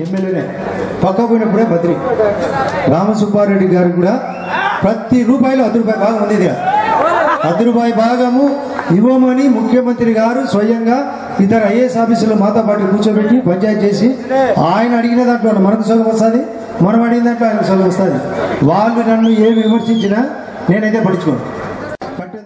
ఎమ్మెల్యేనే పక్క పోయినప్పుడే బద్రి రామసుబ్బారెడ్డి గారు కూడా ప్రతి రూపాయలు అర్ధ రూపాయి భాగం ఉంది ఇక్కడ అర్ధ రూపాయి భాగము ఇవ్వమని ముఖ్యమంత్రి గారు స్వయంగా ఇతర ఐఏఎస్ ఆఫీసులో మాతో పాటు కూర్చోబెట్టి పంచాయతీ చేసి ఆయన అడిగిన దాంట్లో మనకు సగం వస్తుంది మనం అడిగిన దాంట్లో ఆయనకు సగం వస్తుంది వాళ్ళు నన్ను ఏమి విమర్శించినా నేనైతే పట్టించుకోను కట్టేది